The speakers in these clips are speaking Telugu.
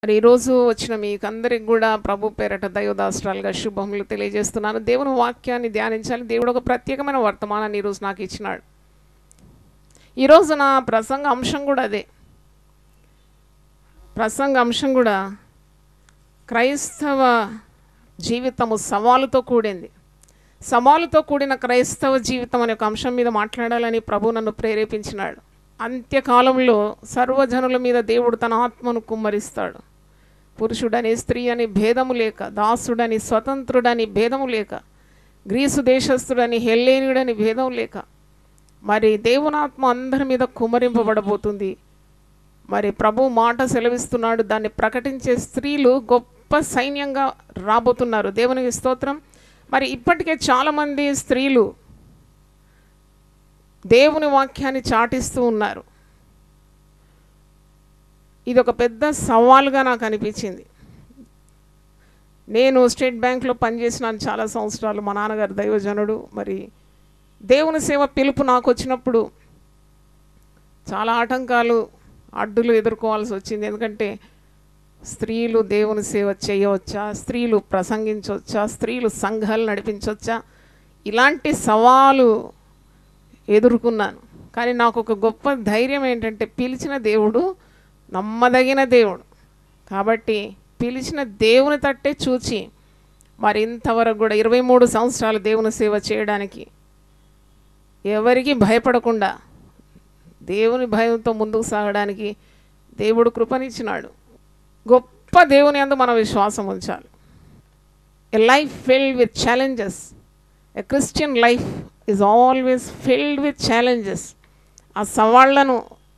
మరి ఈరోజు వచ్చిన మీకు అందరికి కూడా ప్రభు పేరట దైవదాస్త్రాలుగా శుభములు తెలియజేస్తున్నాను దేవుని వాక్యాన్ని ధ్యానించాలి దేవుడు ఒక ప్రత్యేకమైన వర్తమానాన్ని ఈరోజు నాకు ఇచ్చినాడు ఈరోజు నా ప్రసంగ అంశం కూడా అదే ప్రసంగ అంశం కూడా క్రైస్తవ జీవితము సవాలుతో కూడింది సవాలుతో కూడిన క్రైస్తవ జీవితం అనే ఒక అంశం మీద మాట్లాడాలని ప్రభు నన్ను ప్రేరేపించినాడు అంత్యకాలంలో సర్వజనుల మీద దేవుడు తన ఆత్మను కుమ్మరిస్తాడు పురుషుడని స్త్రీ అని భేదము లేక దాసుడని స్వతంత్రుడని భేదము లేక గ్రీసు దేశస్థుడని హెల్లేనుడని భేదం లేక మరి దేవునాత్మ అందరి మీద కుమ్మరింపబడబోతుంది మరి ప్రభు మాట సెలవిస్తున్నాడు దాన్ని ప్రకటించే స్త్రీలు గొప్ప సైన్యంగా రాబోతున్నారు దేవునికి స్తోత్రం మరి ఇప్పటికే చాలామంది స్త్రీలు దేవుని వాక్యాన్ని చాటిస్తూ ఉన్నారు ఇది ఒక పెద్ద సవాలుగా నాకు అనిపించింది నేను స్టేట్ బ్యాంక్లో పనిచేసినాను చాలా సంవత్సరాలు మా నాన్నగారు దైవజనుడు మరి దేవుని సేవ పిలుపు నాకు వచ్చినప్పుడు చాలా ఆటంకాలు అడ్డులు ఎదుర్కోవాల్సి వచ్చింది ఎందుకంటే స్త్రీలు దేవుని సేవ చేయవచ్చా స్త్రీలు ప్రసంగించవచ్చా స్త్రీలు సంఘాలు నడిపించవచ్చా ఇలాంటి సవాలు ఎదుర్కొన్నాను కానీ నాకు ఒక గొప్ప ధైర్యం ఏంటంటే పిలిచిన దేవుడు నమ్మదగిన దేవుడు కాబట్టి పిలిచిన దేవుని తట్టే చూచి మరి ఇంతవరకు కూడా ఇరవై మూడు సంవత్సరాలు దేవుని సేవ చేయడానికి ఎవరికి భయపడకుండా దేవుని భయంతో ముందుకు సాగడానికి దేవుడు కృపనిచ్చినాడు గొప్ప దేవుని అందు మన విశ్వాసం ఉంచాలి a life filled with challenges a Christian life is always filled with challenges ఆ సవాళ్లను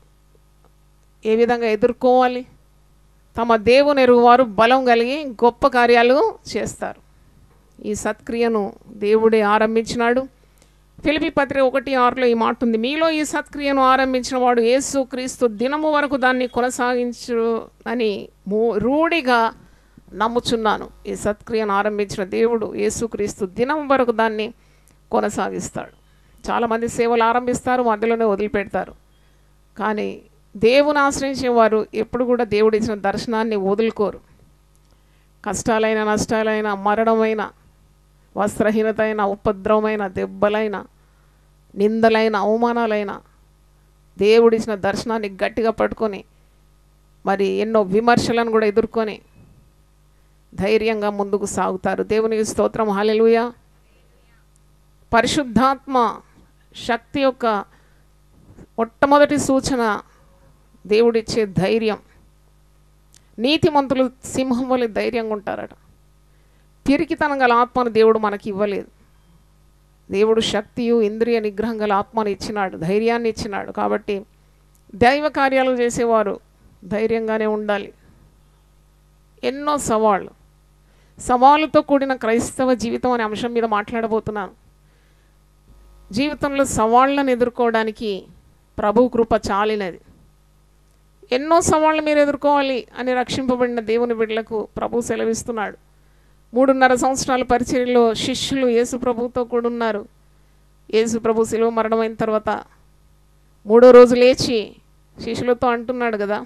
ఏ విధంగా ఎదుర్కోవాలి తమ దేవుని ఎరుగువారు బలం కలిగి గొప్ప కార్యాలు చేస్తారు ఈ సత్క్రియను దేవుడే ఆరంభించినాడు ఫిలిపి పత్రిక ఒకటి ఆరులో ఈ మాట ఉంది మీలో ఈ సత్క్రియను ఆరంభించిన వాడు యేసు క్రీస్తు దినము వరకు దాన్ని కొనసాగించు అని మూ రూఢిగా నమ్ముచున్నాను ఈ సత్క్రియను ఆరంభించిన దేవుడు యేసుక్రీస్తు దినం వరకు దాన్ని కొనసాగిస్తాడు చాలామంది సేవలు ఆరంభిస్తారు మధ్యలోనే వదిలిపెడతారు కానీ దేవుని ఆశ్రయించే వారు ఎప్పుడు కూడా దేవుడు ఇచ్చిన దర్శనాన్ని వదులుకోరు కష్టాలైన నష్టాలైన మరణమైన వస్త్రహీనత అయిన ఉపద్రవమైన దెబ్బలైన నిందలైన అవమానాలైన దేవుడిచ్చిన దర్శనాన్ని గట్టిగా పట్టుకొని మరి ఎన్నో విమర్శలను కూడా ఎదుర్కొని ధైర్యంగా ముందుకు సాగుతారు దేవునికి స్తోత్రం హాలెలుయ పరిశుద్ధాత్మ శక్తి యొక్క మొట్టమొదటి సూచన దేవుడిచ్చే ధైర్యం నీతిమంతులు సింహం వల్ల ధైర్యంగా ఉంటారట పిరికితనం గల ఆత్మను దేవుడు మనకి ఇవ్వలేదు దేవుడు శక్తియు ఇంద్రియ నిగ్రహం గల ఆత్మను ఇచ్చినాడు ధైర్యాన్ని ఇచ్చినాడు కాబట్టి దైవ కార్యాలు చేసేవారు ధైర్యంగానే ఉండాలి ఎన్నో సవాళ్ళు సవాళ్ళతో కూడిన క్రైస్తవ జీవితం అనే అంశం మీద మాట్లాడబోతున్నాను జీవితంలో సవాళ్ళను ఎదుర్కోవడానికి ప్రభు కృప చాలినది ఎన్నో సవాళ్ళు మీరు ఎదుర్కోవాలి అని రక్షింపబడిన దేవుని బిడ్డలకు ప్రభు సెలవిస్తున్నాడు మూడున్నర సంవత్సరాల పరిచర్యలో శిష్యులు యేసు ప్రభుతో కూడా ఉన్నారు యేసు ప్రభు శిలువ మరణమైన తర్వాత మూడో రోజు లేచి శిష్యులతో అంటున్నాడు కదా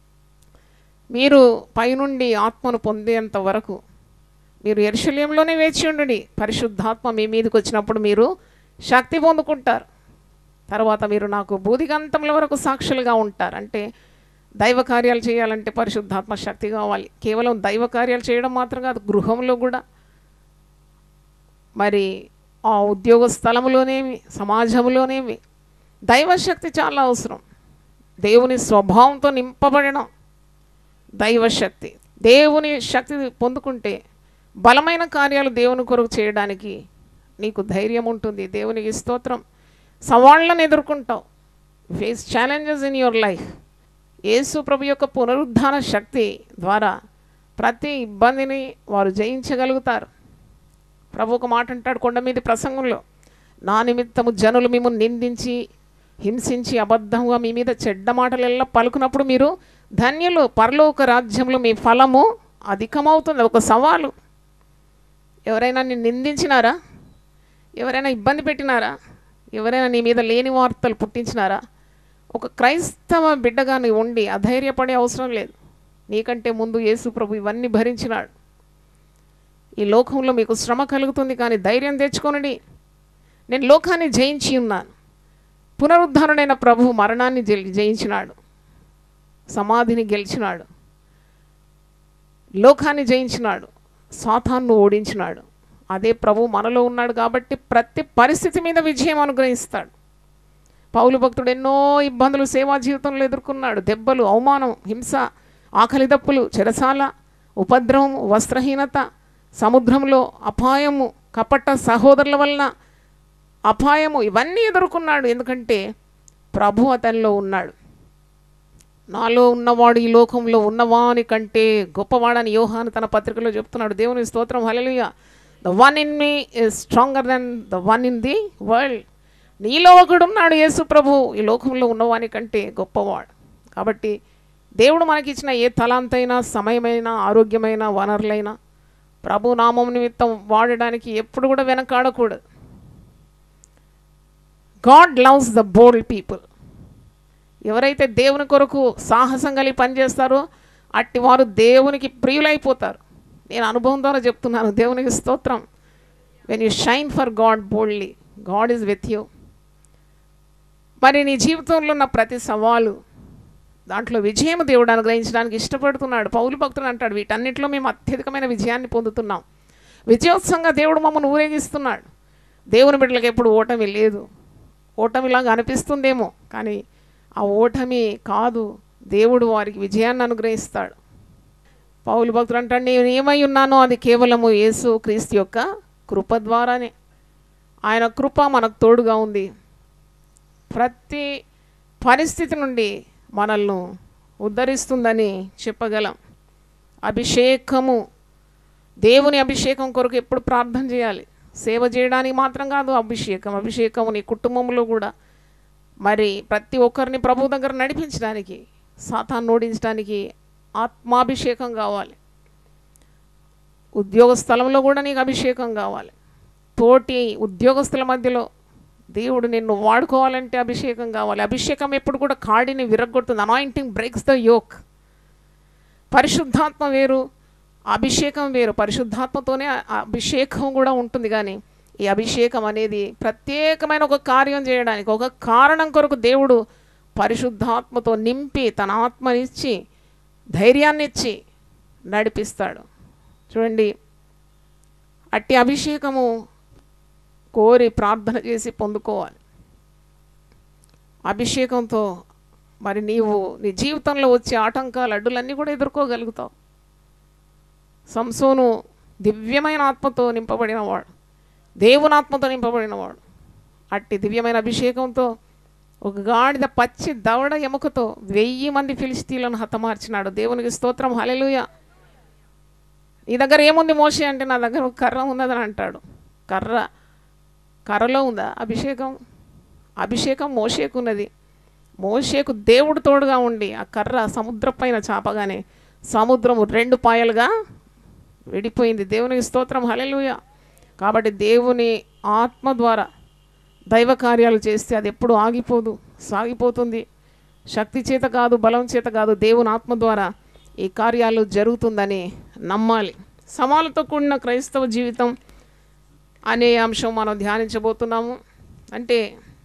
మీరు పైనుండి ఆత్మను పొందేంత వరకు మీరు ఎరుశల్యంలోనే వేచి ఉండండి పరిశుద్ధాత్మ మీ మీదకి వచ్చినప్పుడు మీరు శక్తి పొందుకుంటారు తర్వాత మీరు నాకు బూదిగంతముల వరకు సాక్షులుగా ఉంటారు అంటే దైవ కార్యాలు చేయాలంటే పరిశుద్ధాత్మ శక్తి కావాలి కేవలం దైవ కార్యాలు చేయడం మాత్రం కాదు గృహంలో కూడా మరి ఆ ఉద్యోగ స్థలంలోనేమి సమాజంలోనేమి దైవశక్తి చాలా అవసరం దేవుని స్వభావంతో నింపబడడం దైవశక్తి దేవుని శక్తి పొందుకుంటే బలమైన కార్యాలు దేవుని కొరకు చేయడానికి నీకు ధైర్యం ఉంటుంది దేవునికి స్తోత్రం సవాళ్ళను ఎదుర్కొంటావు face challenges in your life Yesu ప్రభు యొక్క పునరుద్ధాన శక్తి ద్వారా ప్రతి ఇబ్బందిని వారు జయించగలుగుతారు ప్రభు ఒక మాట అంటాడు కొండ మీద ప్రసంగంలో నా నిమిత్తము జనులు మిమ్మల్ని నిందించి హింసించి అబద్ధంగా మీ మీద చెడ్డ మాటలెల్లా పలుకున్నప్పుడు మీరు ధన్యులు పరలోక రాజ్యంలో మీ ఫలము అధికమవుతుంది ఒక సవాలు ఎవరైనా నిన్ను నిందించినారా ఎవరైనా ఇబ్బంది పెట్టినారా ఎవరైనా నీ మీద లేని వార్తలు పుట్టించినారా ఒక క్రైస్తవ బిడ్డగా నీవు ఉండి అధైర్యపడే అవసరం లేదు నీకంటే ముందు యేసు ప్రభు ఇవన్నీ భరించినాడు ఈ లోకంలో మీకు శ్రమ కలుగుతుంది కానీ ధైర్యం తెచ్చుకొనండి నేను లోకాన్ని జయించి ఉన్నాను పునరుద్ధరణైన ప్రభు మరణాన్ని జయి- జయించినాడు సమాధిని గెలిచినాడు లోకాన్ని జయించినాడు సాతాన్ను ఓడించినాడు అదే ప్రభు మనలో ఉన్నాడు కాబట్టి ప్రతి పరిస్థితి మీద విజయం అనుగ్రహిస్తాడు పౌలు భక్తుడు ఎన్నో ఇబ్బందులు సేవా జీవితంలో ఎదుర్కొన్నాడు దెబ్బలు అవమానం హింస ఆకలి దప్పులు చెరసాల ఉపద్రవం వస్త్రహీనత సముద్రంలో అపాయము కపట సహోదరుల వలన అపాయము ఇవన్నీ ఎదుర్కొన్నాడు ఎందుకంటే ప్రభు అతనిలో ఉన్నాడు నాలో ఉన్నవాడు ఈ లోకంలో ఉన్నవాని కంటే గొప్పవాడని యోహాను తన పత్రికలో చెప్తున్నాడు దేవుని స్తోత్రం hallelujah the one in me is stronger than the one in the world నీలో ఒకడున్నాడు యేసు ప్రభు ఈ లోకంలో ఉన్నవాని కంటే గొప్పవాడు కాబట్టి దేవుడు మనకిచ్చిన ఏ తలాంతైనా సమయమైనా ఆరోగ్యమైన వనరులైనా ప్రభు నామం నిమిత్తం వాడడానికి ఎప్పుడు కూడా వెనకాడకూడదు God loves the bold people ఎవరైతే దేవుని కొరకు సాహసం కలిగి పనిచేస్తారో అట్టి వారు దేవునికి ప్రియులైపోతారు నేను అనుభవం ద్వారా చెప్తున్నాను దేవునికి స్తోత్రం when you shine for God boldly God is with you మరి నీ జీవితంలో ఉన్న ప్రతి సవాలు దాంట్లో విజయం దేవుడు అనుగ్రహించడానికి ఇష్టపడుతున్నాడు పౌలు భక్తుడు అంటాడు వీటన్నిటిలో మేము అత్యధికమైన విజయాన్ని పొందుతున్నాం విజయోత్సవంగా దేవుడు మమ్మల్ని ఊరేగిస్తున్నాడు దేవుని బిడ్డలకు ఎప్పుడు ఓటమి లేదు ఓటమిలాగా అనిపిస్తుందేమో కానీ ఆ ఓటమి కాదు దేవుడు వారికి విజయాన్ని అనుగ్రహిస్తాడు పౌలు భక్తుడు అంటాడు నేను ఏమై ఉన్నానో అది కేవలము యేసు క్రీస్తు యొక్క కృప ద్వారానే ఆయన కృప మనకు తోడుగా ఉంది ప్రతి పరిస్థితి నుండి మనల్ని ఉద్ధరిస్తుందని చెప్పగలం అభిషేకము దేవుని అభిషేకం కొరకు ఎప్పుడు ప్రార్థన చేయాలి సేవ చేయడానికి మాత్రం కాదు అభిషేకం అభిషేకం నీ కుటుంబంలో కూడా మరి ప్రతి ఒక్కరిని ప్రభు దగ్గర నడిపించడానికి సాతాన్ని ఓడించడానికి ఆత్మాభిషేకం కావాలి ఉద్యోగ స్థలంలో కూడా నీకు అభిషేకం కావాలి తోటి ఉద్యోగస్తుల మధ్యలో దేవుడు నిన్ను వాడుకోవాలంటే అభిషేకం కావాలి అభిషేకం ఎప్పుడు కూడా కాడిని విరగొడుతుంది అనాయింటింగ్ బ్రేక్స్ ద యోక్ పరిశుద్ధాత్మ వేరు అభిషేకం వేరు పరిశుద్ధాత్మతోనే ఆ అభిషేకం కూడా ఉంటుంది కానీ ఈ అభిషేకం అనేది ప్రత్యేకమైన ఒక కార్యం చేయడానికి ఒక కారణం కొరకు దేవుడు పరిశుద్ధాత్మతో నింపి తన ఆత్మనిచ్చి ధైర్యాన్ని ఇచ్చి నడిపిస్తాడు చూడండి అట్టి అభిషేకము కోరి ప్రార్థన చేసి పొందుకోవాలి అభిషేకంతో మరి నీవు నీ జీవితంలో వచ్చే ఆటంకాలు అడ్డులన్నీ కూడా ఎదుర్కోగలుగుతావు సంసోను దివ్యమైన ఆత్మతో నింపబడినవాడు దేవుని ఆత్మతో నింపబడినవాడు అట్టి దివ్యమైన అభిషేకంతో ఒక గాడిద పచ్చి దవడ ఎముకతో వెయ్యి మంది ఫిలిస్తీన్లను హతమార్చినాడు దేవునికి స్తోత్రం హలెలుయ నీ దగ్గర ఏముంది మోషే అంటే నా దగ్గర ఒక కర్ర ఉన్నదని అంటాడు కర్ర కర్రలో ఉందా అభిషేకం అభిషేకం మోషేకు ఉన్నది మోషేకు దేవుడు తోడుగా ఉండి ఆ కర్ర సముద్రం పైన చాపగానే సముద్రము రెండు పాయలుగా విడిపోయింది దేవునికి స్తోత్రం హలెలుయ కాబట్టి దేవుని ఆత్మ ద్వారా దైవ కార్యాలు చేస్తే అది ఎప్పుడు ఆగిపోదు సాగిపోతుంది శక్తి చేత కాదు బలం చేత కాదు దేవుని ఆత్మ ద్వారా ఈ కార్యాలు జరుగుతుందని నమ్మాలి సవాలుతో కూడిన క్రైస్తవ జీవితం అనే అంశం మనం ధ్యానించబోతున్నాము అంటే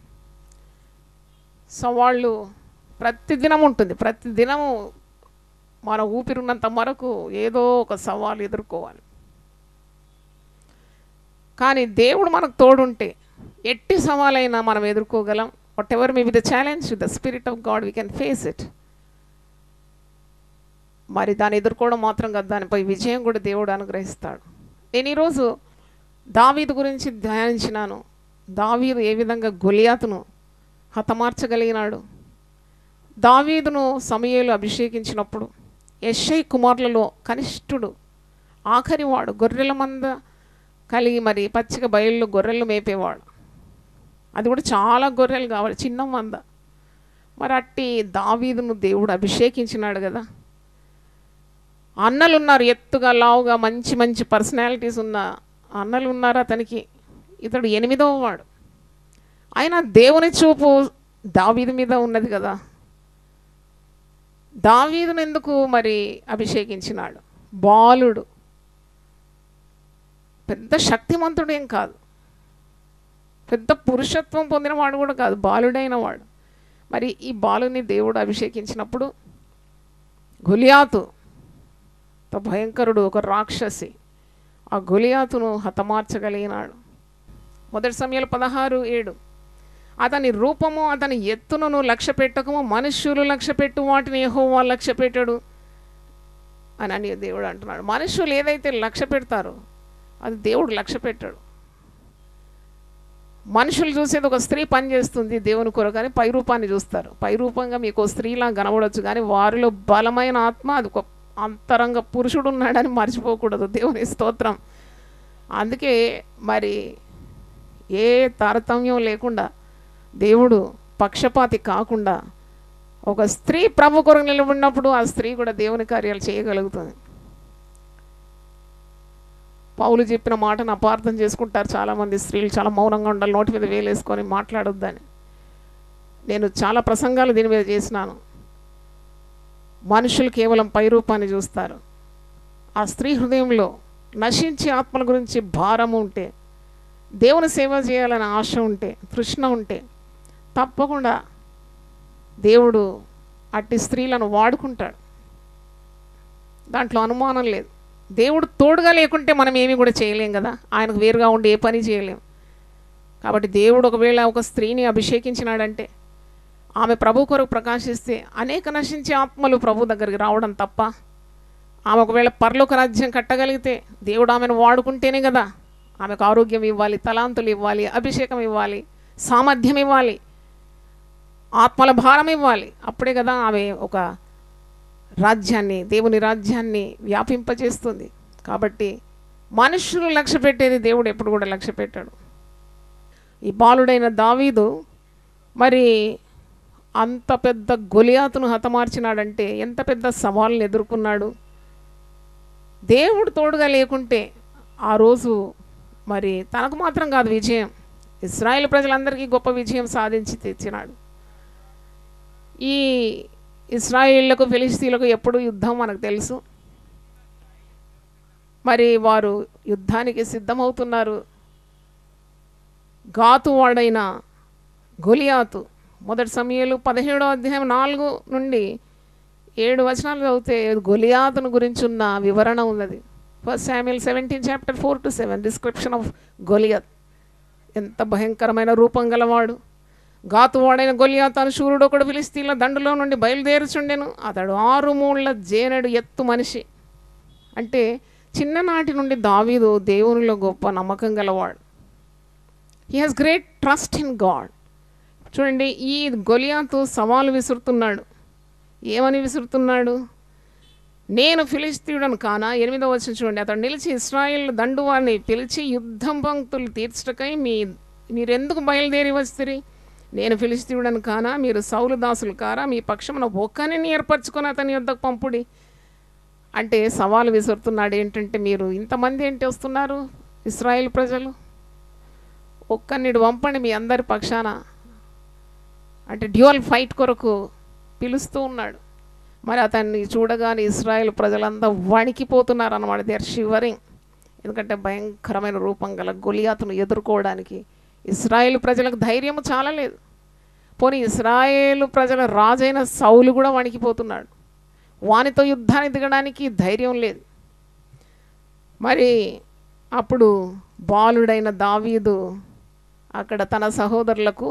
సవాళ్ళు ప్రతిదినం ఉంటుంది ప్రతిదినము మన ఊపిరున్నంత వరకు ఏదో ఒక సవాలు ఎదుర్కోవాలి కానీ దేవుడు మనకు తోడుంటే ఎట్టి సవాలైనా మనం ఎదుర్కోగలం whatever may be the challenge the spirit of God we can face it మరి దాన్ని ఎదుర్కోవడం మాత్రం కాదు దానిపై విజయం కూడా దేవుడు అనుగ్రహిస్తాడు నేను ఈరోజు దావీదు గురించి ధ్యానించినాను దావీదు ఏ విధంగా గొలియాతును హతమార్చగలిగినాడు దావీదును సమయలు అభిషేకించినప్పుడు యశ్ఐ కుమారులలో కనిష్ఠుడు ఆఖరివాడు గొర్రెల మంద కలిగి మరి పచ్చిక బయళ్ళు గొర్రెలు మేపేవాడు అది కూడా చాలా గొర్రెలు కావాలి చిన్న మంద మరి అట్టి దావీదును దేవుడు అభిషేకించినాడు కదా అన్నలు ఉన్నారు ఎత్తుగా లావుగా మంచి మంచి పర్సనాలిటీస్ ఉన్న అన్నలు ఉన్నారు అతనికి ఇతడు ఎనిమిదవ వాడు అయినా దేవుని చూపు దావీదు మీద ఉన్నది కదా దావీదును ఎందుకు మరి అభిషేకించినాడు బాలుడు పెద్ద శక్తిమంతుడేం కాదు పెద్ద పురుషత్వం పొందినవాడు కూడా కాదు బాలుడైన వాడు మరి ఈ బాలుని దేవుడు అభిషేకించినప్పుడు గులియాతు త భయంకరుడు ఒక రాక్షసి ఆ గులియాతును హతమార్చగలిగినాడు మొదటి సమయాలు పదహారు ఏడు అతని రూపము అతని ఎత్తును నువ్వు లక్ష్య పెట్టకము మనుష్యులు లక్ష్య పెట్టు వాటిని యెహోవా లక్ష్య పెట్టాడు అని అని దేవుడు అంటున్నాడు మనుషులు ఏదైతే లక్ష్య పెడతారో అది దేవుడు లక్ష్య పెట్టాడు మనుషులు చూసేది ఒక స్త్రీ పని చేస్తుంది దేవుని కొరకు కానీ పై రూపాన్ని చూస్తారు పై రూపంగా మీకు ఓ స్త్రీలా కనబడవచ్చు కానీ వారిలో బలమైన ఆత్మ అది ఒక అంతరంగ పురుషుడు ఉన్నాడని మర్చిపోకూడదు దేవుని స్తోత్రం అందుకే మరి ఏ తారతమ్యం లేకుండా దేవుడు పక్షపాతి కాకుండా ఒక స్త్రీ ప్రభు కొరకు నిలబడినప్పుడు ఆ స్త్రీ కూడా దేవుని కార్యాలు చేయగలుగుతుంది పౌలు చెప్పిన మాటను అపార్థం చేసుకుంటారు చాలామంది స్త్రీలు చాలా మౌనంగా ఉండాలి నోటి మీద వేలేసుకొని మాట్లాడొద్దని నేను చాలా ప్రసంగాలు దీని మీద చేసినాను మనుషులు కేవలం పై రూపాన్ని చూస్తారు ఆ స్త్రీ హృదయంలో నశించే ఆత్మల గురించి భారం ఉంటే దేవుని సేవ చేయాలని ఆశ ఉంటే తృష్ణ ఉంటే తప్పకుండా దేవుడు అట్టి స్త్రీలను వాడుకుంటాడు దాంట్లో అనుమానం లేదు దేవుడు తోడుగా లేకుంటే మనం ఏమీ కూడా చేయలేం కదా ఆయనకు వేరుగా ఉండి ఏ పని చేయలేం కాబట్టి దేవుడు ఒకవేళ ఒక స్త్రీని అభిషేకించినాడంటే ఆమె ప్రభు కొరకు ప్రకాశిస్తే అనేక నశించే ఆత్మలు ప్రభు దగ్గరికి రావడం తప్ప ఆమె ఒకవేళ పరలోక రాజ్యం కట్టగలిగితే దేవుడు ఆమెను వాడుకుంటేనే కదా ఆమెకు ఆరోగ్యం ఇవ్వాలి తలాంతులు ఇవ్వాలి అభిషేకం ఇవ్వాలి సామర్థ్యం ఇవ్వాలి ఆత్మల భారం ఇవ్వాలి అప్పుడే కదా ఆమె ఒక రాజ్యాన్ని దేవుని రాజ్యాన్ని వ్యాపింపచేస్తుంది కాబట్టి మనుషులు లక్ష్య పెట్టేది దేవుడు ఎప్పుడు కూడా లక్ష్య పెట్టాడు ఈ బాలుడైన దావీదు మరి అంత పెద్ద గొలియాతును హతమార్చినాడంటే ఎంత పెద్ద సవాళ్ళను ఎదుర్కొన్నాడు దేవుడు తోడుగా లేకుంటే ఆ రోజు మరి తనకు మాత్రం కాదు విజయం ఇస్రాయేల్ ప్రజలందరికీ గొప్ప విజయం సాధించి తెచ్చినాడు ఈ ఇస్రాయేళ్లకు ఫిలిస్తీన్లకు ఎప్పుడు యుద్ధం మనకు తెలుసు మరి వారు యుద్ధానికి సిద్ధమవుతున్నారు గాతు వాడైన గొలియాతు మొదటి సమయాలు పదిహేడో అధ్యాయం నాలుగు నుండి ఏడు వచనాలు చదివితే గొలియాతును గురించి ఉన్న వివరణ ఉన్నది first Samuel seventeen chapter four to seven description of Goliath ఎంత భయంకరమైన రూపం గలవాడు గాతువాడైన గొలియాత్ అను శూరుడు ఒకడు ఫిలిస్తీన్ల దండులో నుండి బయలుదేరుచుండెను అతడు ఆరు మూళ్ళ జేనెడు ఎత్తు మనిషి అంటే చిన్ననాటి నుండి దావీదు దేవునిలో గొప్ప నమ్మకం గలవాడు he has great trust in God చూడండి ఈ గొలియాతు సవాలు విసురుతున్నాడు ఏమని విసురుతున్నాడు నేను ఫిలిస్తీయుడను కానా ఎనిమిదో వచ్చిన చూడండి అతడు నిలిచి ఇస్రాయిల్ దండువాన్ని పిలిచి యుద్ధం పంక్తులు తీర్చటకై మీ మీరెందుకు బయలుదేరి వస్తుంది నేను ఫిలిస్తీయుడను కానా మీరు సౌలు దాసులు కారా మీ పక్షమున ఒక్కనిని ఏర్పరచుకొని అతని యొద్దకు పంపుడి అంటే సవాలు విసురుతున్నాడు ఏంటంటే మీరు ఇంతమంది ఏంటి వస్తున్నారు ఇస్రాయిల్ ప్రజలు ఒక్కనిడు పంపండి మీ అందరి పక్షాన అంటే డ్యూయల్ ఫైట్ కొరకు పిలుస్తూ ఉన్నాడు మరి అతన్ని చూడగానే ఇస్రాయేల్ ప్రజలంతా వణికిపోతున్నారు అన్నమాట దే ఆర్ షివరింగ్ ఎందుకంటే భయంకరమైన రూపం గల గొలియాతును ఎదుర్కోవడానికి ఇస్రాయేల్ ప్రజలకు ధైర్యం చాలా లేదు పోనీ ఇస్రాయేలు ప్రజల రాజైన సౌలు కూడా వణికిపోతున్నాడు వానితో యుద్ధానికి దిగడానికి ధైర్యం లేదు మరి అప్పుడు బాలుడైన దావీదు అక్కడ తన సహోదరులకు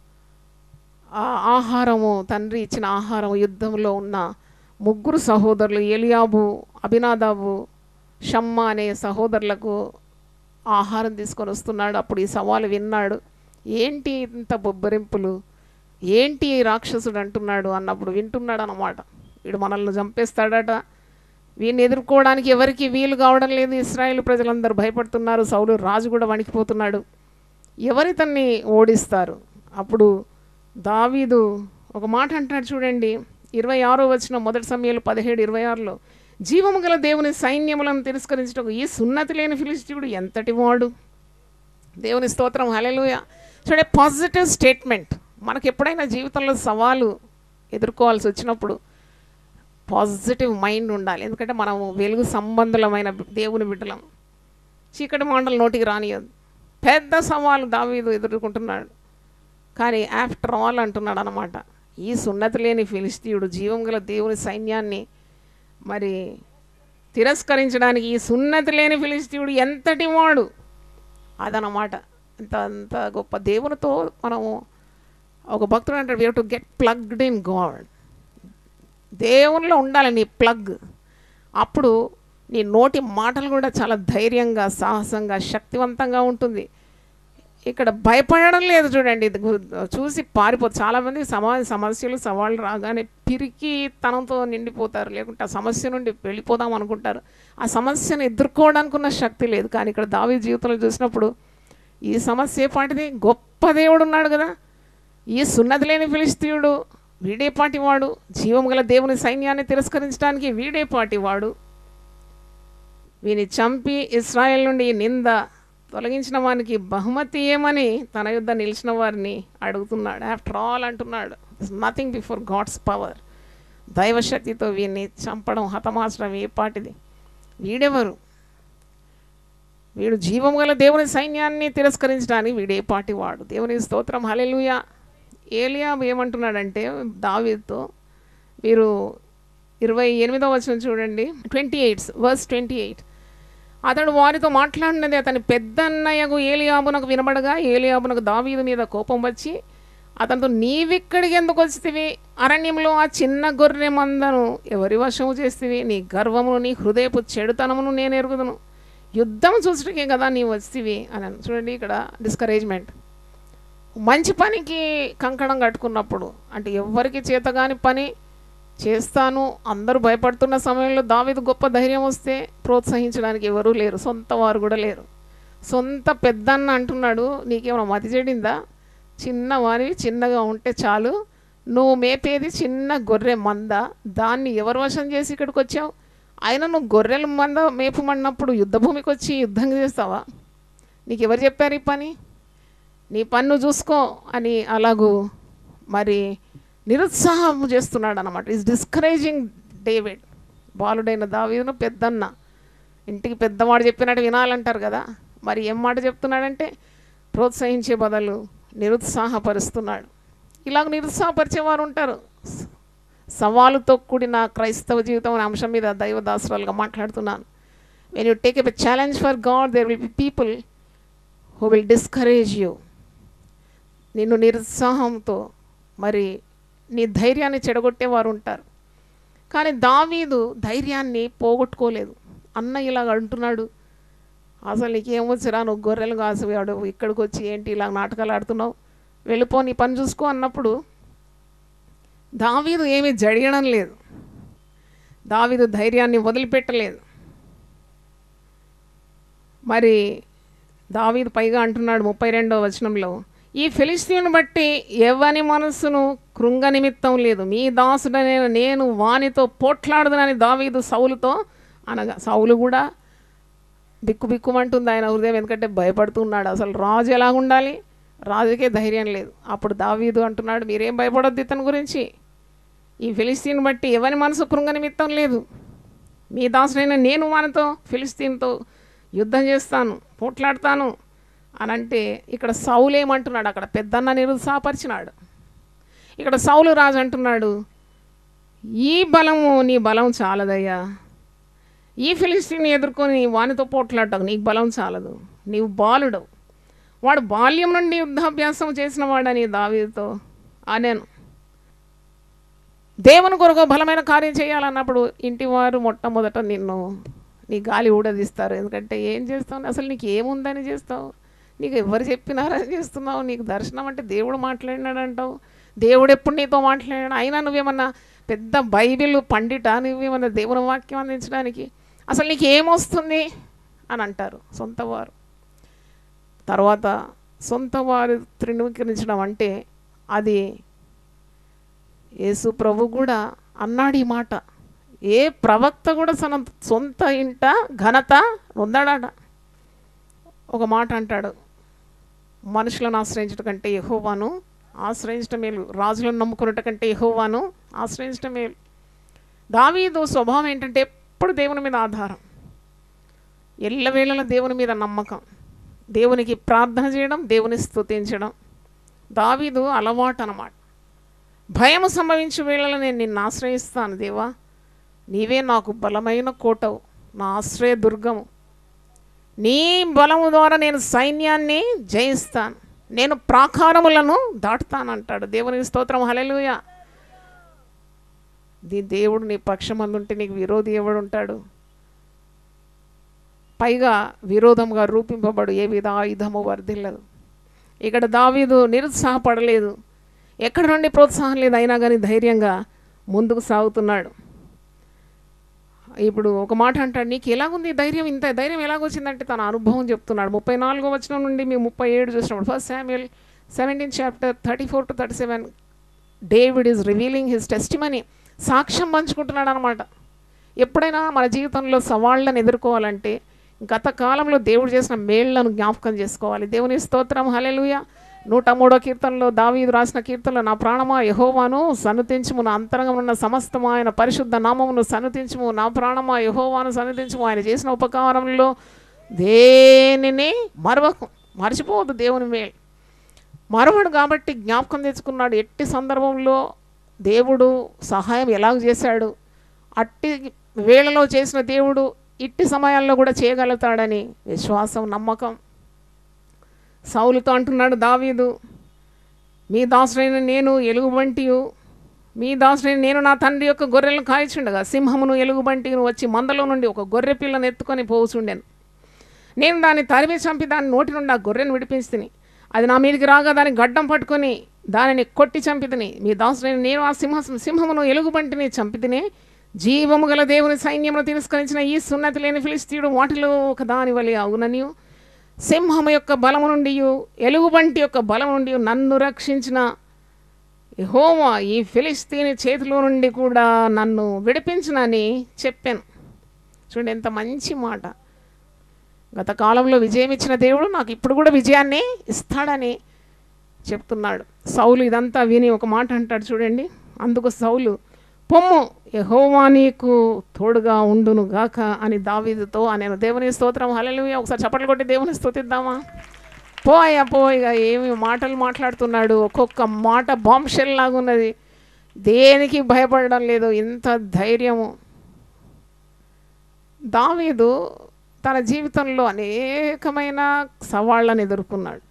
ఆ ఆహారము తండ్రి ఇచ్చిన ఆహారం యుద్ధంలో ఉన్న ముగ్గురు సహోదరులు ఎలియాబు అభినాదాబు షమ్మ అనే సహోదరులకు ఆహారం తీసుకొని వస్తున్నాడు అప్పుడు ఈ సవాలు విన్నాడు ఏంటి ఇంత బొబ్బరింపులు ఏంటి ఈ రాక్షసుడు అంటున్నాడు అన్నప్పుడు వింటున్నాడు అన్నమాట వీడు మనల్ని చంపేస్తాడట వీడిని ఎదుర్కోవడానికి ఎవరికి వీలు కావడం లేదు ఇస్రాయేల్ ప్రజలందరూ భయపడుతున్నారు సౌలు రాజు కూడా వణికిపోతున్నాడు ఎవరి తన్ని ఓడిస్తారు అప్పుడు దావీదు ఒక మాట అంటాడు చూడండి ఇరవై ఆరో వచ్చిన మొదటి సమయాలు పదిహేడు ఇరవై ఆరులో జీవము గల దేవుని సైన్యములను తిరస్కరించటకు ఈ సున్నతి లేని ఫిలిస్తీయుడు ఎంతటి వాడు దేవుని స్తోత్రం హలెలుయ చూడే పాజిటివ్ స్టేట్మెంట్ మనకు ఎప్పుడైనా జీవితంలో సవాలు ఎదుర్కోవాల్సి వచ్చినప్పుడు పాజిటివ్ మైండ్ ఉండాలి ఎందుకంటే మనం వెలుగు సంబంధులమైన దేవుని బిడ్డలం చీకటి మాటలు నోటికి రానియదు పెద్ద సవాలు దావీదు ఎదుర్కొంటున్నాడు కానీ ఆఫ్టర్ ఆల్ అంటున్నాడు అనమాట ఈ సున్నతి లేని ఫిలిస్తీయుడు జీవం గల దేవుని సైన్యాన్ని మరి తిరస్కరించడానికి ఈ సున్నతి లేని ఫిలిస్తీయుడు ఎంతటి వాడు అదనమాట అంత అంత గొప్ప దేవునితో మనము ఒక భక్తుడు అంటాడు we to get plugged in God దేవునిలో ఉండాలి నీ ప్లగ్ అప్పుడు నీ నోటి మాటలు కూడా చాలా ధైర్యంగా సాహసంగా శక్తివంతంగా ఉంటుంది ఇక్కడ భయపడడం లేదు చూడండి ఇది గు- చూసి పారిపోతుంది చాలామంది సమాజ సమస్యలు సవాళ్ళు రాగానే పిరికి తనంతో నిండిపోతారు లేకుంటే ఆ సమస్య నుండి వెళ్ళిపోదాం అనుకుంటారు ఆ సమస్యను ఎదుర్కోవడానికి ఉన్న శక్తి లేదు కానీ ఇక్కడ దావి జీవితంలో చూసినప్పుడు ఈ సమస్య ఏ పాటిది గొప్ప దేవుడు ఉన్నాడు కదా ఈ సున్నతి లేని ఫిలిస్తీయుడు వీడే పాటివాడు జీవం గల దేవుని సైన్యాన్ని తిరస్కరించడానికి వీడే పాటివాడు వీని చంపి ఇస్రాయేల్ నుండి ఈ నింద తొలగించిన వానికి బహుమతి ఏమని తన యుద్ధ నిలిచిన వారిని అడుగుతున్నాడు ఆఫ్టర్ ఆల్ అంటున్నాడు నథింగ్ బిఫోర్ గాడ్స్ పవర్ దైవశక్తితో వీరిని చంపడం హతమార్చడం ఏ పాటిది వీడెవరు వీడు జీవం గల దేవుని సైన్యాన్ని తిరస్కరించడానికి వీడే పాటి వాడు దేవుని స్తోత్రం హలెలుయా ఏలియా ఏమంటున్నాడంటే దావీదుతో మీరు ఇరవై ఎనిమిదో వచనం చూడండి twenty eight verse twenty eight అతడు వారితో మాట్లాడినది అతని పెద్దన్నయ్యకు ఏలియాబునకు వినబడగా ఏలియాబునకు దావీదు మీద కోపం వచ్చి అతనితో నీవిక్కడికి ఎందుకు వచ్చితివి అరణ్యంలో ఆ చిన్న గొర్రె మందను ఎవరి వశము చేస్తేవి నీ గర్వమును నీ హృదయపు చెడుతనమును నేను ఎరుగుదును యుద్ధం చూసటకే కదా నీ వస్తేవి అని అన్నాను. చూడండి ఇక్కడ డిస్కరేజ్మెంట్ మంచి పనికి కంకణం కట్టుకున్నప్పుడు అంటే ఎవ్వరికి చేతగాని పని చేస్తాను అందరూ భయపడుతున్న సమయంలో దావీదు గొప్ప ధైర్యం వస్తే ప్రోత్సహించడానికి ఎవరూ లేరు సొంత వారు కూడా లేరు సొంత పెద్దన్న అంటున్నాడు నీకేమైనా మతి చెడిందా చిన్న వారివి చిన్నగా ఉంటే చాలు నువ్వు మేపేది చిన్న గొర్రె మంద దాన్ని ఎవరు వశం చేసి ఇక్కడికి వచ్చావు అయినా నువ్వు గొర్రెల మంద మేపమన్నప్పుడు యుద్ధభూమికి వచ్చి యుద్ధం చేస్తావా నీకు ఎవరు చెప్పారు ఈ పని నీ పన్ను చూసుకో అని అలాగూ మరి నిరుత్సాహం చేస్తున్నాడు అనమాట ఈజ్ డిస్కరేజింగ్ డేవిడ్ బాలుడైన దావీదును పెద్దన్న ఇంటికి పెద్దవాడు చెప్పినట్టు వినాలంటారు కదా మరి ఏం మాట చెప్తున్నాడంటే ప్రోత్సహించే బదులు నిరుత్సాహపరుస్తున్నాడు ఇలాగ నిరుత్సాహపరిచేవారు ఉంటారు స- సవాలుతో కూడిన క్రైస్తవ జీవితం అనే అంశం మీద దైవదాసురాలుగా మాట్లాడుతున్నాను when you take a challenge for God there will be people who will discourage you నిన్ను నిరుత్సాహంతో మరి నీ ధైర్యాన్ని చెడగొట్టేవారు ఉంటారు కానీ దావీదు ధైర్యాన్ని పోగొట్టుకోలేదు అన్న ఇలాగ అంటున్నాడు అసలు నీకేమొచ్చిరా నువ్వు గొర్రెలు కాసేవాడు ఇక్కడికి వచ్చి ఏంటి ఇలా నాటకాలు ఆడుతున్నావు వెళ్ళిపో నీ పని చూసుకో అన్నప్పుడు దావీదు ఏమీ జడియడం లేదు దావీదు ధైర్యాన్ని వదిలిపెట్టలేదు మరి దావీదు పైగా అంటున్నాడు ముప్పై రెండవ వచనంలో ఈ ఫిలిస్తీన్ బట్టి ఎవని మనస్సును కృంగ నిమిత్తం లేదు మీ దాసుడనే నేను వానితో పోట్లాడదునని దావీదు సౌలుతో అనగా సౌలు కూడా బిక్కు బిక్కుమంటుంది ఆయన హృదయం ఎందుకంటే భయపడుతున్నాడు అసలు రాజు ఎలా ఉండాలి రాజుకే ధైర్యం లేదు అప్పుడు దావీదు అంటున్నాడు మీరేం భయపడొద్దు ఇతని గురించి ఈ ఫిలిస్తీన్ బట్టి ఎవరి మనసు కృంగ నిమిత్తం లేదు మీ దాసుడైన నేను వానితో ఫిలిస్తీన్తో యుద్ధం చేస్తాను పోట్లాడతాను అని అంటే ఇక్కడ సౌలు ఏమంటున్నాడు అక్కడ పెద్దన్న నిరుత్సాహపరిచినాడు ఇక్కడ సౌలు రాజు అంటున్నాడు ఈ బలము నీ బలం చాలదయ్యా ఈ ఫిలిస్తీన్ ఎదుర్కొని వానితో పోట్లాడటం నీకు బలం చాలదు నీవు బాలుడు వాడు బాల్యం నుండి యుద్ధాభ్యాసం చేసిన వాడని దావీదుతో అనేను దేవుని కొరకు బలమైన కార్యం చేయాలన్నప్పుడు ఇంటి వారు మొట్టమొదట నిన్ను నీ గాలి ఊడదీస్తారు ఎందుకంటే ఏం చేస్తావు అసలు నీకు ఏముందని చేస్తావు నీకు ఎవరు చెప్పినారని చేస్తున్నావు నీకు దర్శనం అంటే దేవుడు మాట్లాడినాడు అంటావు దేవుడు ఎప్పుడు నీతో మాట్లాడాడు అయినా నువ్వేమన్నా పెద్ద బైబిల్ పండిట నువ్వేమన్నా దేవుని వాక్యం అందించడానికి అసలు నీకు ఏమొస్తుంది అని అంటారు సొంత వారు తర్వాత సొంత వారు తృణీకరించడం అంటే అది యేసు ప్రభు కూడా అన్నాడు ఈ మాట ఏ ప్రవక్త కూడా తన సొంత ఇంట ఘనత పొందాడట ఒక మాట అంటాడు మనుషులను ఆశ్రయించడం కంటే యెహోవాను ఆశ్రయించడం మేలు రాజులను నమ్ముకున్నట కంటే యెహోవాను ఆశ్రయించడం మేలు దావీదు స్వభావం ఏంటంటే ఎప్పుడు దేవుని మీద ఆధారం ఎల్లవేళల దేవుని మీద నమ్మకం దేవునికి ప్రార్థన చేయడం దేవుని స్తుతించడం దావీదు అలవాటు అన్నమాట భయం సంభవించే వేళలో నేను నిన్ను ఆశ్రయిస్తాను దేవా నీవే నాకు బలమైన కోటవు నా ఆశ్రయ దుర్గము నీ బలము ద్వారా నేను సైన్యాన్ని జయిస్తాను నేను ప్రాకారములను దాటుతానంటాడు దేవునికి స్తోత్రం హలెలుయ నీ దేవుడు నీ పక్షమందుంటే నీకు విరోధి ఎవడు ఉంటాడు పైగా విరోధంగా రూపింపబడు ఏ విధ ఆయుధము వర్ధిల్లదు ఇక్కడ దావీదు నిరుత్సాహపడలేదు ఎక్కడి నుండి ప్రోత్సాహం లేదు అయినా కానీ ధైర్యంగా ముందుకు సాగుతున్నాడు ఇప్పుడు ఒక మాట అంటాడు నీకు ఎలాగుంది ఈ ధైర్యం ఇంత ధైర్యం ఎలాగొచ్చిందంటే తన అనుభవం చెప్తున్నాడు ముప్పై నాలుగో వచనం నుండి మీ ముప్పై ఏడు చూసినప్పుడు first Samuel seventeen chapter thirty four to thirty seven David is revealing his testimony సాక్ష్యం పంచుకుంటున్నాడు అనమాట ఎప్పుడైనా మన జీవితంలో సవాళ్ళను ఎదుర్కోవాలంటే గత కాలంలో దేవుడు చేసిన మేళ్లను జ్ఞాపకం చేసుకోవాలి దేవుని స్తోత్రం హలెలుయ నూట మూడో కీర్తనలో దావీదు రాసిన కీర్తనలో నా ప్రాణమా యహోవాను సన్నుతించుము నా అంతరంగం ఉన్న సమస్తము ఆయన పరిశుద్ధ నామమును సన్నుతించుము నా ప్రాణమా యహోవాను సన్నుతించుము ఆయన చేసిన ఉపకారంలో దేనిని మరవకు మర్చిపోవద్దు దేవుని మేలు మరవడు కాబట్టి జ్ఞాపకం తెచ్చుకున్నాడు ఎట్టి సందర్భంలో దేవుడు సహాయం ఎలాగ చేశాడు అట్టి వేళలో చేసిన దేవుడు ఇట్టి సమయాల్లో కూడా చేయగలుగుతాడని విశ్వాసం నమ్మకం సౌలుతో అంటున్నాడు దావీదు మీ దాసుడైన నేను ఎలుగుబంటియు మీ దాసుడైన నేను నా తండ్రి యొక్క గొర్రెలను కాయచుండగా సింహమును ఎలుగుబంటిను వచ్చి మందలో నుండి ఒక గొర్రె పిల్లను ఎత్తుకొని పోవుచుండెను నేను దాన్ని తరిమి చంపి దాని నోటి నుండి ఆ గొర్రెను విడిపించుతిని అది నా మీదకి రాగా దాన్ని గడ్డం పట్టుకొని దానిని కొట్టి చంపితిని మీ దాసుడైన నేను ఆ సింహ సింహమును ఎలుగుబంటిని చంపితిని జీవము గల దేవుని సైన్యమును తిరస్కరించిన ఈ సున్నతి లేని ఫిలిస్తీయుడు వాటిలో ఒక దాని వలె అవుననియు సింహము యొక్క బలము నుండి ఎలుగుబంటి యొక్క బలము నుండి నన్ను రక్షించిన యెహోవా ఈ ఫిలిస్తీని చేతిలో నుండి కూడా నన్ను విడిపించునని చెప్పాను చూడండి ఎంత మంచి మాట గత కాలంలో విజయం ఇచ్చిన దేవుడు నాకు ఇప్పుడు కూడా విజయాన్ని ఇస్తాడని చెప్తున్నాడు సౌలు ఇదంతా విని ఒక మాట అంటాడు చూడండి అందుకు సౌలు పొమ్ము యహోవా నీకు తోడుగా ఉండును గాక అని దావీదుతో నేను దేవుని స్తోత్రం హల్లెలూయా ఒకసారి చప్పట్లు కొట్టి దేవుని స్తుతిద్దామా పో అయ్యా పో ఇక ఏమి మాటలు మాట్లాడుతున్నాడు ఒక్కొక్క మాట బాంబ్ లాగా ఉన్నది దేనికి భయపడడం లేదు ఇంత ధైర్యము దావీదు తన జీవితంలో అనేకమైన సవాళ్ళను ఎదుర్కొన్నాడు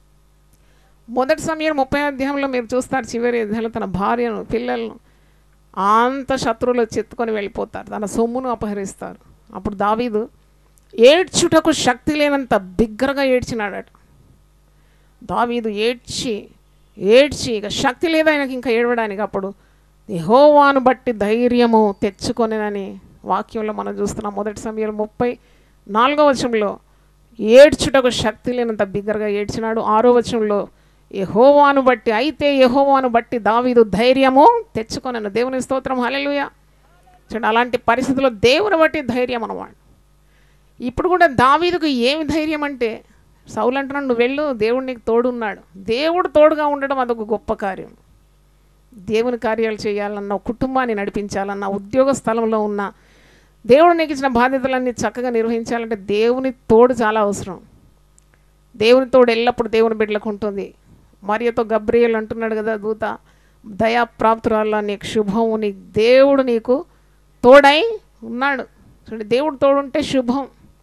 మొదటి సమయం ముప్పై అధ్యాయంలో మీరు చూస్తారు చివరి అధ్యాయంలో తన భార్యను పిల్లలను అంత శత్రువులు చెత్తుకొని వెళ్ళిపోతారు తన సొమ్మును అపహరిస్తారు అప్పుడు దావీదు ఏడ్చుటకు శక్తి లేనంత బిగ్గరగా ఏడ్చినాడట దావీదు ఏడ్చి ఏడ్చి ఇక శక్తి లేదు ఆయనకి ఇంకా ఏడవడానికి అప్పుడు యెహోవాను బట్టి ధైర్యము తెచ్చుకొనేనని వాక్యంలో మనం చూస్తున్నాం మొదటి సమయంలో ముప్పై నాలుగో వచనంలో ఏడ్చుటకు శక్తి లేనంత బిగ్గరగా ఏడ్చినాడు ఆరో వచనంలో యెహోవాను బట్టి అయితే యెహోవాను బట్టి దావీదు ధైర్యము తెచ్చుకొనను దేవుని స్తోత్రం హల్లెలూయా చూడండి అలాంటి పరిస్థితుల్లో దేవుని బట్టి ధైర్యం అన్నమాట ఇప్పుడు కూడా దావీదుకు ఏమి ధైర్యం అంటే సౌలు అంటున్నాడు నువ్వు వెళ్ళు దేవుడు నీకు తోడున్నాడు దేవుడు తోడుగా ఉండడం అదొక గొప్ప కార్యం దేవుని కార్యాలు చేయాలన్నా కుటుంబాన్ని నడిపించాలన్నా ఉద్యోగ స్థలంలో ఉన్న దేవుడు నీకు ఇచ్చిన బాధ్యతలన్నీ చక్కగా నిర్వహించాలంటే దేవుని తోడు చాలా అవసరం దేవుని తోడు ఎల్లప్పుడు దేవుని బిడ్డలకు ఉంటుంది మరియతో గబ్రియల్ అంటున్నాడు కదా దూత దయాప్రాప్తురాల్లో నీకు శుభం నీ దేవుడు నీకు తోడై ఉన్నాడు చూడండి దేవుడు తోడుంటే శుభం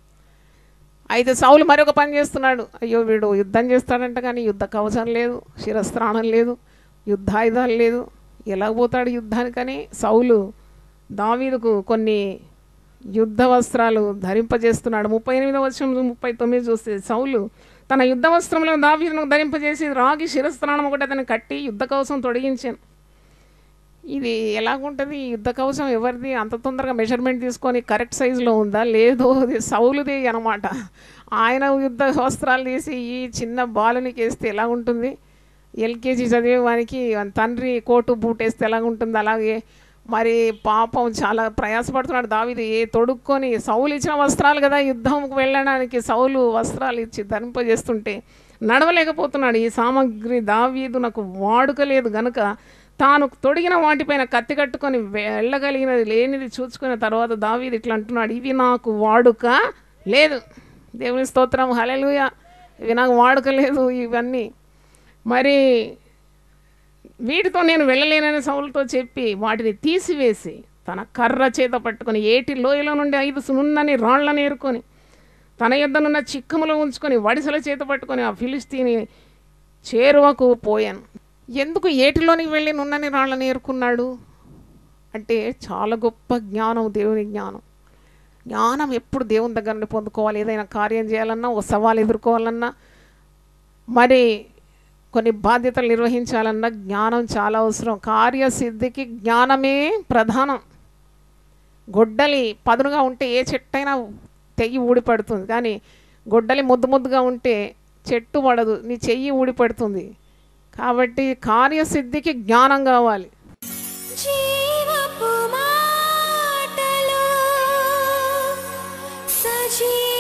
అయితే సౌలు మరొక పని చేస్తున్నాడు అయ్యో వీడు యుద్ధం చేస్తాడంట కానీ యుద్ధ కవచం లేదు శిరస్త్రాణం లేదు యుద్ధాయుధాలు లేదు ఎలా పోతాడు యుద్ధానికని సౌలు దావీదుకు కొన్ని యుద్ధ వస్త్రాలు ధరింపజేస్తున్నాడు ముప్పై ఎనిమిదో వచ్చిన ముప్పై తొమ్మిది చూస్తే సౌలు తన యుద్ధ వస్త్రంలో దావీదును ధరింపజేసి రాగి శిరస్త్రాణం ఒకటి అతను కట్టి యుద్ధ కవచం తొడిగించాను ఇది ఎలాగుంటుంది ఈ యుద్ధ కవచం ఎవరిది అంత తొందరగా మెజర్మెంట్ తీసుకొని కరెక్ట్ సైజులో ఉందా లేదు ఇది సౌలుది అనమాట ఆయన యుద్ధ వస్త్రాలు తీసి ఈ చిన్న బాలునికి వేస్తే ఎలా ఉంటుంది ఎల్కేజీ చదివే వానికి వాని తండ్రి కోటు బూట్ వేస్తే ఎలా ఉంటుంది అలాగే మరి పాపం చాలా ప్రయాసపడుతున్నాడు దావిది ఏ తొడుక్కొని సౌలు ఇచ్చిన వస్త్రాలు కదా యుద్ధంకు వెళ్ళడానికి సౌలు వస్త్రాలు ఇచ్చి ధరింపజేస్తుంటే నడవలేకపోతున్నాడు ఈ సామాగ్రి దావీదు నాకు వాడుక లేదు గనుక తాను తొడిగిన వాటిపైన కత్తి కట్టుకొని వెళ్ళగలిగినది లేనిది చూసుకున్న తర్వాత దావీది ఇట్లా అంటున్నాడు ఇవి నాకు వాడుక లేదు దేవుని స్తోత్రం హలెలుయ ఇవి నాకు వాడుక లేదు ఇవన్నీ మరి వీటితో నేను వెళ్ళలేనని సౌలుతో చెప్పి వాటిని తీసివేసి తన కర్ర చేత పట్టుకొని ఏటి లోయలో నుండి ఐదు సునున్నని రాళ్లను ఏరుకొని తన యొద్దనున్న చిక్కములో ఉంచుకొని వడిసెల చేత పట్టుకొని ఆ ఫిలిస్తీని చేరువకు పోయాను ఎందుకు ఏటిలోనికి వెళ్ళి నున్నని రాళ్ళని ఏరుకున్నాడు అంటే చాలా గొప్ప జ్ఞానం దేవుని జ్ఞానం జ్ఞానం ఎప్పుడు దేవుని దగ్గర నుండి పొందుకోవాలి ఏదైనా కార్యం చేయాలన్నా ఓ సవాలు ఎదుర్కోవాలన్నా మరి కొన్ని బాధ్యతలు నిర్వహించాలన్నా జ్ఞానం చాలా అవసరం కార్యసిద్ధికి జ్ఞానమే ప్రధానం గొడ్డలి పదునుగా ఉంటే ఏ చెట్టైనా తెగి ఊడిపడుతుంది కానీ గొడ్డలి ముద్దు ముద్దుగా ఉంటే చెట్టు పడదు నీ చెయ్యి ఊడిపడుతుంది కాబట్టి కార్యసిద్ధికి జ్ఞానం కావాలి జీవపు మాటలు సజీవ